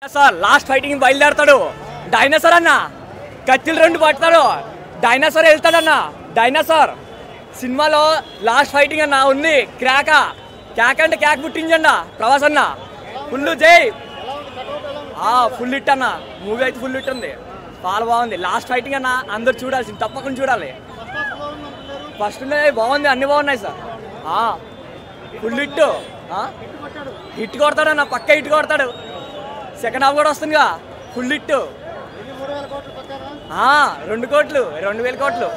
Sir last fighting బయలుదేరతాడు dinosaur అన్న కత్తిలు రెండు పడతాడు డైనోసార్ వెళ్తాడన్న డైనోసార్ సినిమాలో లాస్ట్ ఫైటింగ్ అన్న ఉంది క్రాక క్యాక్ అంటే క్యాక్ పుట్టించండి ప్రభాస్ అన్న ఫుల్ జై ఫుల్ హిట్ అన్న మూవీ అయితే ఫుల్ హిట్ ఉంది చాలా బాగుంది లాస్ట్ ఫైటింగ్ అన్న అందరు చూడాల్సింది తప్పకుండా చూడాలి ఫస్ట్ బాగుంది అన్ని బాగున్నాయి సార్ ఫుల్ హిట్ హిట్ కొడతాడన్న పక్క హిట్ కొడతాడు సెకండ్ హాఫ్ కూడా వస్తుందిగా ఫుల్ హిట్ ఆ, రెండు కోట్లు రెండు వేల కోట్లు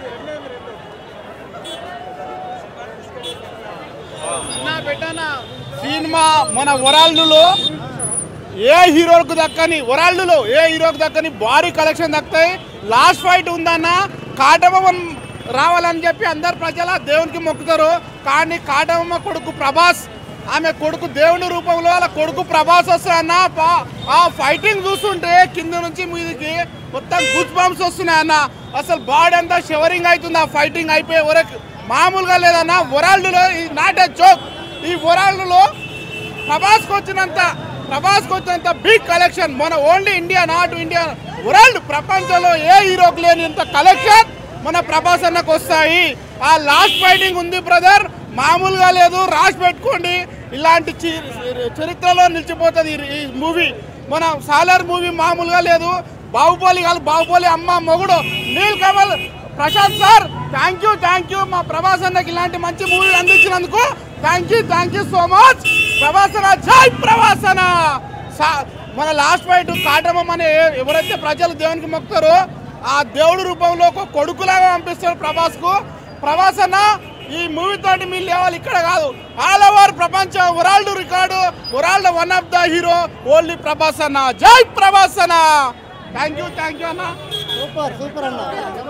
సినిమా మన వరాల్డ్లో ఏ హీరోలకు దక్కని వరాల్డ్లో ఏ హీరోకి దక్కని భారీ కలెక్షన్ దక్కుతాయి లాస్ట్ ఫైట్ ఉందన్న కాటమం రావాలని చెప్పి అందరు ప్రజల దేవునికి మొక్కుతారు కానీ కాటమమ్మ కొడుకు ప్రభాస్ ఆమె కొడుకు దేవుని రూపంలో వాళ్ళ కొడుకు ప్రభాస్ వస్తాయన్న పా- ఆ ఫైటింగ్ చూస్తుంటే కింద నుంచి మీదకి మొత్తం గుడ్ బాంబ్స్ వస్తున్నాయన్న అసలు బాడీ అంతా షవరింగ్ అవుతుంది ఆ ఫైటింగ్ అయిపోయే వరకు మామూలుగా లేదన్న వరల్డ్లో ఈ నాట్ ఏ జోక్ ఈ వరల్డ్లో ప్రభాస్కి వచ్చినంత ప్రభాస్కి వచ్చినంత బిగ్ కలెక్షన్ మన only India not India world ప్రపంచంలో ఏ హీరోకి లేనంత కలెక్షన్ మన ప్రభాస్ అన్నకు వస్తాయి ఆ లాస్ట్ ఫైటింగ్ ఉంది బ్రదర్ మామూలుగా లేదు రాసి పెట్టుకోండి ఇలాంటి చి- చరిత్రలో నిలిచిపోతుంది ఈ- ఈ మూవీ మన సాలర్ మూవీ మామూలుగా లేదు బాహుబలి కాదు బాహుబలి అమ్మ మొగుడు Neel Kamal Prashant sir thank you thank you మా ప్రభాస్ అన్నకి ఇలాంటి మంచి మూవీ అందించినందుకు thank you thank you so much ప్రభాసన జై ప్రభాసన సా- మన లాస్ట్ ఫైట్ కాటమం అనే ఎవరైతే ప్రజలు దేవునికి మొక్కుతారో ఆ దేవుడి రూపంలో ఒక కొడుకులాగా పంపిస్తారు ప్రభాస్ కు ప్రభాస్ అన్న ఈ మూవీ తోటి మీరు లేవాలి ఇక్కడ కాదు ఆల్ ఓవర్ ప్రపంచం world record world one of the hero only Prabhas అన్న జై ప్రభాస్ అన్న థ్యాంక్ యూ థ్యాంక్ యూ అన్న సూపర్ సూపర్ అన్న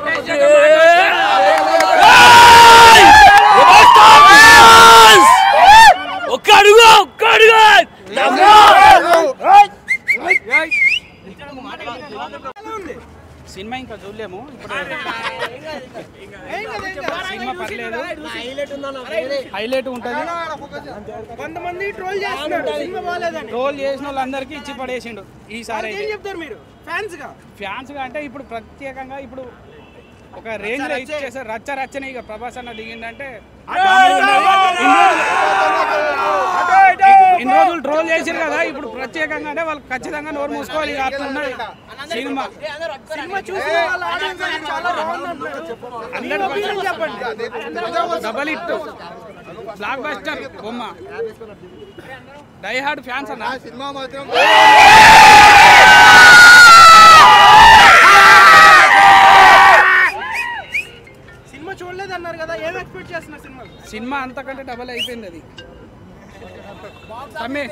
ఒక్క అడుగు ఒక్క అడుగు సినిమా ఇంకా చూడలేము ఇప్పుడు సినిమా పర్లేదు హైలైట్ ఉంటుంది కొంతమంది ట్రోల్ చేస్తున్నారు రోల్ చేసిన వాళ్ళందరికీ ఇచ్చి పడేసిండు ఈసారి అయితే. చెప్తారు మీరు ఫ్యాన్స్ గా ఫ్యాన్స్ గా అంటే ఇప్పుడు ప్రత్యేకంగా ఇప్పుడు ఒక రేంజ్ లో ఇచ్చేసారు రచ్చ రచ్చనే ఇక ప్రభాస్ అన్న దిగిందంటే ఇన్ని రోజులు ట్రోల్ చేసారు కదా ఇప్పుడు ప్రత్యేకంగా అంటే వాళ్ళు ఖచ్చితంగా నోరు మూసుకోవాలి ఇక అట్లా ఉన్నది cinema double hit blockbuster బొమ్మ డై హార్డ్ ఫ్యాన్స్ అన్న సినిమా మాత్రం సినిమా చూడలేదు అన్నారు కదా ఏం ఎక్స్పెక్ట్ చేస్తున్నారు సినిమా సినిమా అంతకంటే డబల్ అయిపోయింది అది తమ్మి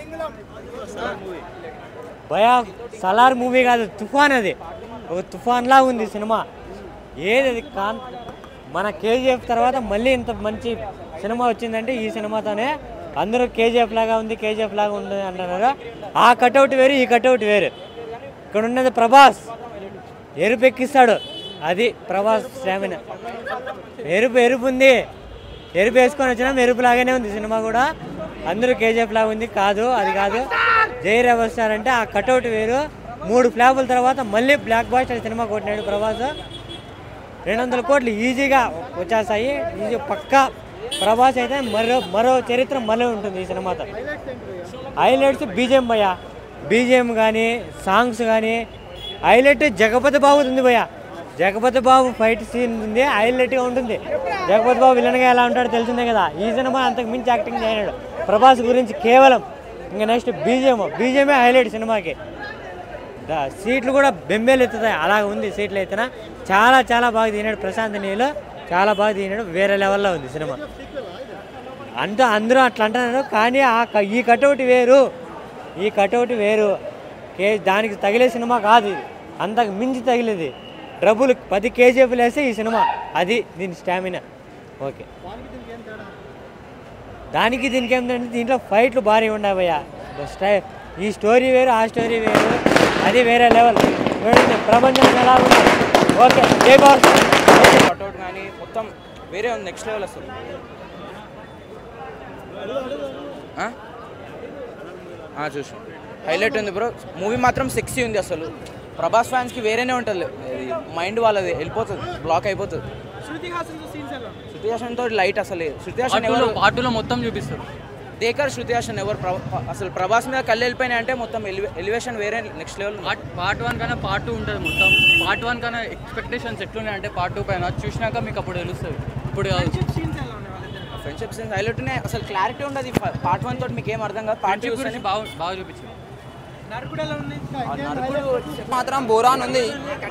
భయా సలార్ మూవీ కాదు తుఫాన్ అది ఒక తుఫాన్ లా ఉంది సినిమా ఏది అది కాన్ మన కేజీఎఫ్ తర్వాత మళ్ళీ ఇంత మంచి సినిమా వచ్చిందంటే ఈ సినిమాతోనే అందరూ కేజీఎఫ్ లాగా ఉంది కేజీఎఫ్ లాగా ఉంది అంటున్నారు ఆ కటౌట్ వేరు ఈ కటౌట్ వేరు ఇక్కడ ఉన్నది ప్రభాస్ ఎరుపు ఎక్కిస్తాడు అది ప్రభాస్ స్టామిన ఎరుపు ఎరుపు ఉంది ఎరుపు వేసుకొని వచ్చినా ఎరుపు లాగానే ఉంది సినిమా కూడా అందరూ కేజీఎఫ్ లాగా ఉంది కాదు అది కాదు జై రెబల్ స్టార్ అంటే ఆ కటౌట్ వేరు మూడు ఫ్లాపుల తర్వాత మళ్ళీ బ్లాక్ బాస్టర్ సినిమా కొట్టినాడు ప్రభాస్ రెండు వందల కోట్లు ఈజీగా వచ్చేస్తాయి ఈజీ పక్కా ప్రభాస్ అయితే మరో మరో చరిత్ర మళ్ళీ ఉంటుంది ఈ సినిమాతో హైలైట్స్ బీజిఎం భయ్య బీజిఎం కానీ సాంగ్స్ కానీ హైలైట్ జగపతి బాబు ఉంది భయ్య జగపతి బాబు ఫైట్ సీన్ ఉంది హైలైట్గా ఉంటుంది జగపతి బాబు విలన్గా ఎలా ఉంటాడో తెలిసిందే కదా ఈ సినిమా అంతకు మించి యాక్టింగ్ చేయనాడు ప్రభాస్ గురించి కేవలం ఇంకా నెక్స్ట్ బీజిఎం బీజిఎమే హైలైట్ సినిమాకి దా- సీట్లు కూడా బెంబేలు ఎత్తుతాయి అలా ఉంది సీట్లు ఎత్తిన చాలా చాలా బాగా తీనాడు ప్రశాంత్ నీళ్ళు చాలా బాగా తీనాడు వేరే లెవెల్లో ఉంది సినిమా అంతా అందరూ అట్లా అంటున్నారు కానీ ఆ క- ఈ కటౌట్ వేరు ఈ కటౌట్ వేరు కే దానికి తగిలే సినిమా కాదు ఇది అంతకు మించి తగిలేది డబ్బులు పది కేజీఎఫ్లు వేస్తే ఈ సినిమా అది దీని స్టామినా ఓకే దానికి దీనికి ఏంటంటే దీంట్లో ఫైట్లు భారీ ఉండవయ్యా స్టై ఈ స్టోరీ వేరు ఆ స్టోరీ వేరు అది వేరే లెవెల్ చూడండి ప్రపంచం ఎలా ఉంది ఓకే జై బాస్ కట్అవుట్ కానీ మొత్తం వేరే ఉంది నెక్స్ట్ లెవెల్ వస్తుంది చూసాం హైలైట్ ఉంది బ్రో మూవీ మాత్రం సెక్సీ ఉంది అసలు ప్రభాస్ ఫ్యాన్స్కి వేరేనే ఉంటుంది మైండ్ వాళ్ళది వెళ్ళిపోతుంది బ్లాక్ అయిపోతుంది శృతి హాసన్ సీన్స్ ఎలా శృతి హాసన్ తో లైట్ అసలు శృతి హాసన్ పార్టీలో ఎవరు పార్టీలో మొత్తం చూపిస్తారు దేకర్ శృతి హాసన్ ఎవరు ప్ర- అసలు ప్రభాస్ మీద కళ్ళు వెళ్ళిపోయినాయి అంటే మొత్తం ఎలివేషన్ వేరే next level part part one కన్నా పార్ట్ టూ ఉంటుంది మొత్తం పార్ట్ వన్ కన్నా ఎక్స్పెక్టేషన్స్ ఎట్లున్నాయి అంటే పార్ట్ టూ పైన చూసినాక మీకు అప్పుడు తెలుస్తుంది ఇప్పుడు కాదు. సీన్స్ ఎలా ఉన్నాయి వాళ్ళిద్దరు ఫ్రెండ్షిప్ సీన్స్ హైలైట్ ఉన్నాయి అసలు క్లారిటీ ఉండదు పార్ట్ వన్ తోటి మీకు ఏం అర్థం కాదు పార్ట్ టూ ఫ్రెండ్షిప్ గురించి బాగా బాగా చూపించారు నరకుడు ఎలా ఉంది మాత్రం బోరాన్ ఉంది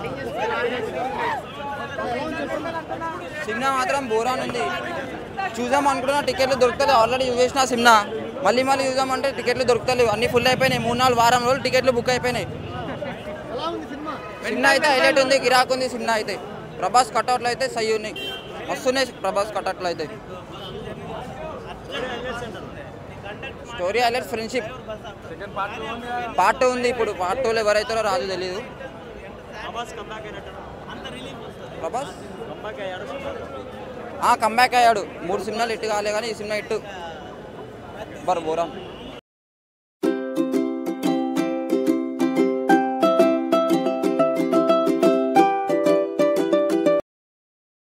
సినిమా మాత్రం బోరాన్ ఉంది చూద్దాం అనుకున్నా టికెట్లు దొరుకుతలేదు ఆల్రెడీ చూసేసిన సినిమా మళ్ళీ మళ్ళీ చూద్దామంటే టికెట్లు దొరుకుతలేవు అన్ని ఫుల్ అయిపోయినాయి మూడు నాలుగు వారం రోజులు టికెట్లు బుక్ అయిపోయినాయి సినిమా అయితే హైలైట్ ఉంది గిరాక్ ఉంది సినిమా అయితే ప్రభాస్ కట్అవుట్లు అయితే సై ఉన్నాయి వస్తున్నాయి ప్రభాస్ కట్అవుట్లు అయితే story highlight friendship part two ఉంది ఇప్పుడు పార్ట్ టూలో ఎవరైతారో రాజు తెలియదు ప్రభాస్ కంబ్యాక్ అయ్యాడు మూడు సినిమాలు ఇట్టు కాలే కానీ ఈ సినిమా ఇట్టు బర్ బోరాం